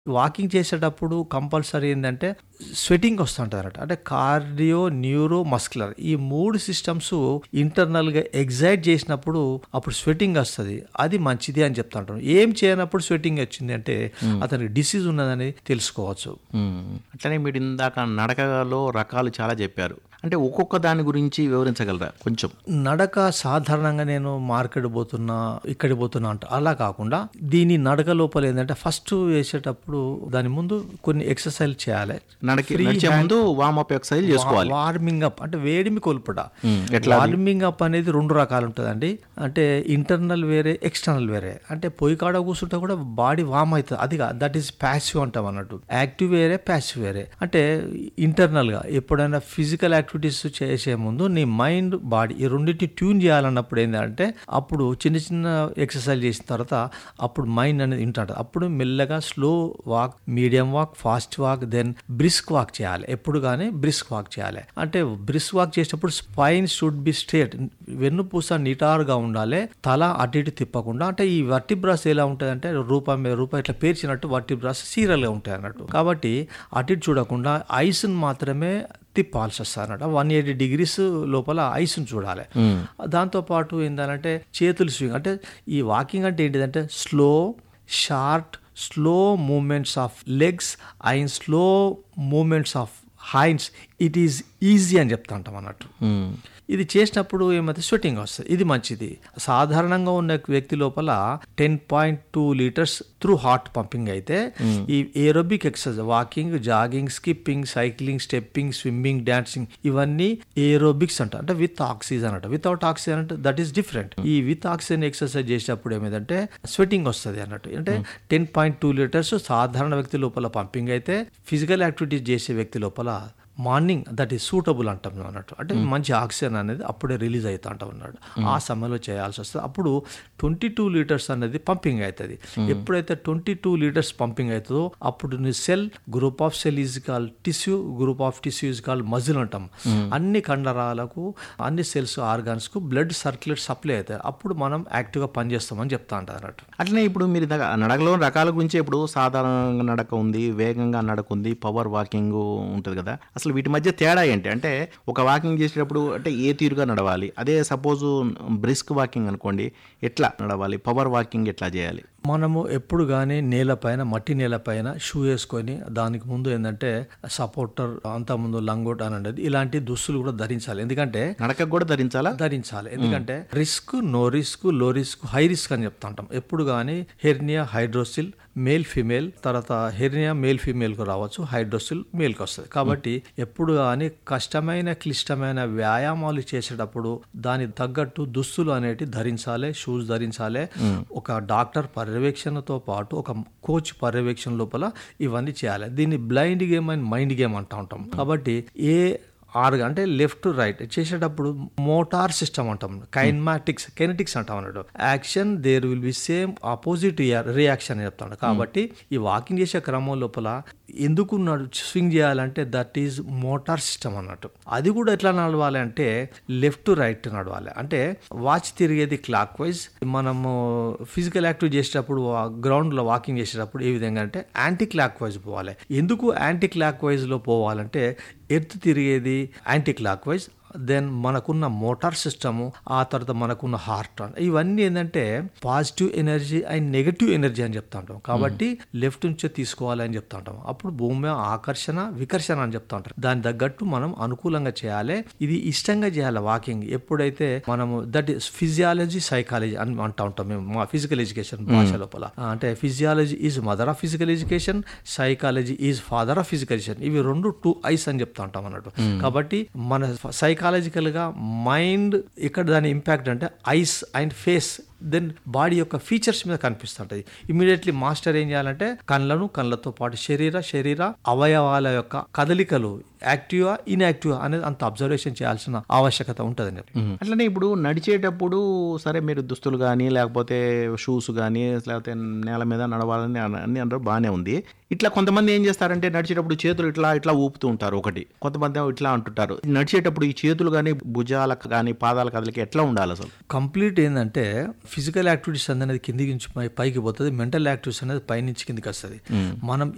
Walking చేసేటప్పుడు compulsory ఏంటంటే sweating వస్తుంటుంది అన్నట్టు అంటే కార్డియో న్యూరో మస్కులర్ ఈ మూడు సిస్టమ్స్ ఇంటర్నల్గా ఎగ్జైట్ చేసినప్పుడు అప్పుడు స్వెటింగ్ వస్తుంది అది మంచిది అని చెప్తా ఉంటాను ఏం చేయనప్పుడు స్వెటింగ్ వచ్చింది అంటే అతనికి డిసీజ్ ఉన్నదని తెలుసుకోవచ్చు మ్మ్. అట్లనే మీరు ఇందాక నడకలో రకాలు చాలా చెప్పారు అంటే ఒక్కొక్క దాని గురించి వివరించగలరా కొంచెం నడక సాధారణంగా నేను మార్కెట్ పోతున్నా ఇక్కడ పోతున్నా అంట అలా కాకుండా దీని నడక లోపల ఏంటంటే ఫస్ట్ వేసేటప్పుడు దాని ముందు కొన్ని ఎక్సర్సైజ్ చేయాలి నడకి నడిచే ముందు వామప్ ఎక్సర్సైజ్ చేసుకోవాలి వార్మింగ్ అప్ అంటే వేడిమి కొలుపుట మ్మ్. ఎట్లా వార్మింగ్ అప్ అనేది రెండు రకాలు ఉంటుందండి అంటే ఇంటర్నల్ వేరే ఎక్స్టర్నల్ వేరే అంటే పొయ్యి కాడ కూర్చుంటే కూడా బాడీ వామ్ అవుతుంది అది దట్ ఈస్ ప్యాసివ్ అంటాం అన్నట్టు యాక్టివ్ వేరే ప్యాసివ్ వేరే అంటే ఇంటర్నల్ గా ఎప్పుడైనా ఫిజికల్ యాక్టివిటీస్ చేసే ముందు నీ మైండ్ బాడీ ఈ రెండింటిని ట్యూన్ చేయాలన్నప్పుడు ఏంటంటే అప్పుడు చిన్న చిన్న ఎక్సర్సైజ్ చేసిన తర్వాత అప్పుడు మైండ్ అనేది వింటుంటుంది అప్పుడు మెల్లగా slow walk medium walk fast walk then brisk walk చేయాలి ఎప్పుడు కానీ బ్రిస్క్ వాక్ చేయాలి అంటే బ్రిస్క్ వాక్ చేసేటప్పుడు స్పైన్ షుడ్ బి స్ట్రేట్ వెన్నుపూస నిటారుగా ఉండాలి తల అటు ఇటు తిప్పకుండా అంటే ఈ వర్టిబ్రాస్ ఎలా ఉంటుంది అంటే రూపం మీద రూపం ఇట్లా పేర్చినట్టు వర్టిబ్రాస్ సీరియల్గా ఉంటాయి అన్నట్టు కాబట్టి అటు ఇటు చూడకుండా ఐస్ని మాత్రమే తిప్పాల్సి వస్తుంది అన్నట్టు వన్ ఎయిటీ డిగ్రీస్ లోపల ఐస్ని చూడాలి దాంతోపాటు ఏంటంటే చేతులు స్వింగ్ అంటే ఈ వాకింగ్ అంటే ఏంటిదంటే slow short slow movements of legs and slow movements of hands it is easy అని చెప్తా ఉంటాం అన్నట్టు మ్మ్. ఇది చేసినప్పుడు ఏమైతే స్వెటింగ్ వస్తుంది ఇది మంచిది సాధారణంగా ఉన్న వ్యక్తి లోపల ten point two litres through heart pumping అయితే ఈ aerobic exercise walking jogging skipping cycling stepping swimming dancing ఇవన్నీ ఏరోబిక్స్ అంట అంటే విత్ ఆక్సిజన్ అంట వితౌట్ ఆక్సిజన్ అంటే దట్ ఈస్ డిఫరెంట్ ఈ విత్ ఆక్సిజన్ ఎక్సర్సైజ్ చేసేటప్పుడు ఏమైందంటే స్వెటింగ్ వస్తుంది అన్నట్టు అంటే టెన్ పాయింట్ టూ లీటర్స్ సాధారణ వ్యక్తి లోపల పంపింగ్ అయితే ఫిజికల్ యాక్టివిటీస్ చేసే వ్యక్తి లోపల మార్నింగ్ దట్ ఈస్ సూటబుల్ అంటాం మేము అన్నట్టు అంటే మంచి ఆక్సిజన్ అనేది అప్పుడే రిలీజ్ అవుతా అంటాం అన్నాడు ఆ సమయంలో చేయాల్సి వస్తుంది అప్పుడు ట్వంటీ టూ లీటర్స్ అనేది పంపింగ్ అవుతుంది ఎప్పుడైతే ట్వంటీ టూ లీటర్స్ పంపింగ్ అవుతుందో అప్పుడు నీ cell group of cell is call tissue group of tissue is call muscle అంటాం అన్ని కండరాలకు అన్ని సెల్స్ ఆర్గాన్స్ కు బ్లడ్ సర్క్యులేట్ సప్లై అవుతాయి అప్పుడు మనం యాక్టివ్గా పనిచేస్తామని చెప్తా అంటారు అన్నట్టు అట్లనే ఇప్పుడు మీరు ఇందాక నడకలో రకాల గురించి ఇప్పుడు సాధారణంగా నడక ఉంది వేగంగా నడక ఉంది పవర్ వాకింగ్ ఉంటుంది కదా అసలు వీటి మధ్య తేడా ఏంటి అంటే ఒక వాకింగ్ చేసేటప్పుడు అంటే ఏ తీరుగా నడవాలి అదే సపోజ్ బ్రిస్క్ వాకింగ్ అనుకోండి ఎట్లా నడవాలి పవర్ వాకింగ్ ఎట్లా చేయాలి మనము ఎప్పుడు కానీ నేలపైన మట్టి నేలపైన షూ వేసుకొని దానికి ముందు ఏంటంటే సపోర్టర్ అంత ముందు లంగోట్ అని అనేది ఇలాంటి దుస్తులు కూడా ధరించాలి ఎందుకంటే నడక కూడా ధరించాలా ధరించాలి ఎందుకంటే risk no risk low risk high risk అని చెప్తా ఉంటాం ఎప్పుడు కానీ హెర్నియా హైడ్రోసిల్ మేల్ ఫీమేల్ తర్వాత హెర్నియా మేల్ ఫీమేల్ కు రావచ్చు హైడ్రోసిల్ మేల్ కి వస్తుంది కాబట్టి ఎప్పుడు కానీ కష్టమైన క్లిష్టమైన వ్యాయామాలు చేసేటప్పుడు దాని తగ్గట్టు దుస్తులు అనేటి ధరించాలి షూస్ ధరించాలి ఒక డాక్టర్ పర్యవేక్షణతో పాటు ఒక కోచ్ పర్యవేక్షణ లోపల ఇవన్నీ చేయాలి దీన్ని blind game and mind game అంటూ ఉంటాం కాబట్టి ఏ ఆర్గా అంటే లెఫ్ట్ రైట్ చేసేటప్పుడు మోటార్ సిస్టమ్ అంటాం కైన్మాటిక్స్ కెనటిక్స్ అంటాం అన్నట్టు action there will be same opposite reaction అని చెప్తాను కాబట్టి ఈ వాకింగ్ చేసే క్రమం లోపల ఎందుకు నడు స్వింగ్ చేయాలంటే దట్ ఈజ్ మోటార్ సిస్టమ్ అన్నట్టు అది కూడా ఎట్లా నడవాలి అంటే లెఫ్ట్ రైట్ నడవాలి అంటే వాచ్ తిరిగేది క్లాక్ వైజ్ మనము ఫిజికల్ యాక్టివ్ చేసేటప్పుడు గ్రౌండ్ లో వాకింగ్ చేసేటప్పుడు ఏ విధంగా అంటే యాంటీ క్లాక్ వైజ్ పోవాలి ఎందుకు యాంటీ క్లాక్ వైజ్ లో పోవాలంటే ఎర్త్ తిరిగేది యాంటీ క్లాక్ వైజ్ దెన్ మనకున్న మోటార్ సిస్టము ఆ తర్వాత మనకున్న హార్ట్ ఇవన్నీ ఏంటంటే positive energy and negative energy అని చెప్తా ఉంటాం కాబట్టి లెఫ్ట్ నుంచే తీసుకోవాలి అని చెప్తా ఉంటాం అప్పుడు భూమి మీద ఆకర్షణ వికర్షణ అని చెప్తా ఉంటాం దాని తగ్గట్టు మనం అనుకూలంగా చేయాలి ఇది ఇష్టంగా చేయాలి వాకింగ్ ఎప్పుడైతే మనము దట్ ఈస్ ఫిజియాలజీ సైకాలజీ అని అంటా ఉంటాం మేము మా ఫిజికల్ ఎడ్యుకేషన్ భాష లోపల అంటే physiology is mother of physical education psychology is father of physical education ఇవి రెండు టూ ఐస్ అని చెప్తా ఉంటాం అన్నట్టు కాబట్టి మన సైకాలజికల్ గా మైండ్ ఇక్కడ దాని ఇంపాక్ట్ అంటే eyes and face then body యొక్క ఫీచర్స్ మీద కనిపిస్తుంటది ఇమీడియట్లీ మాస్టర్ ఏం చేయాలంటే కళ్ళను కళ్ళతో పాటు శరీర శరీర అవయవాల యొక్క కదలికలు యాక్టివా ఇన్యాక్టివా అనేది అంత అబ్జర్వేషన్ చేయాల్సిన ఆవశ్యకత ఉంటుందండి అట్లనే ఇప్పుడు నడిచేటప్పుడు సరే మీరు దుస్తులు కానీ లేకపోతే షూస్ కానీ లేకపోతే నేల మీద నడవాలని అన- అన్ని అందరూ బాగానే ఉంది ఇట్లా కొంతమంది ఏం చేస్తారంటే నడిచేటప్పుడు చేతులు ఇట్లా ఇట్లా ఊపుతూ ఉంటారు ఒకటి కొంతమంది ఏమో ఇట్లా అంటుంటారు నడిచేటప్పుడు ఈ చేతులు కానీ భుజాలకు కానీ పాదాల కదలికి ఎట్లా ఉండాలి అసలు కంప్లీట్ ఏంటంటే ఫిజికల్ యాక్టివిటీస్ అనేది కిందికి నుంచి పై- పైకి పోతుంది మెంటల్ యాక్టివిటీస్ అనేది పైనుంచి కిందికి వస్తుంది మనం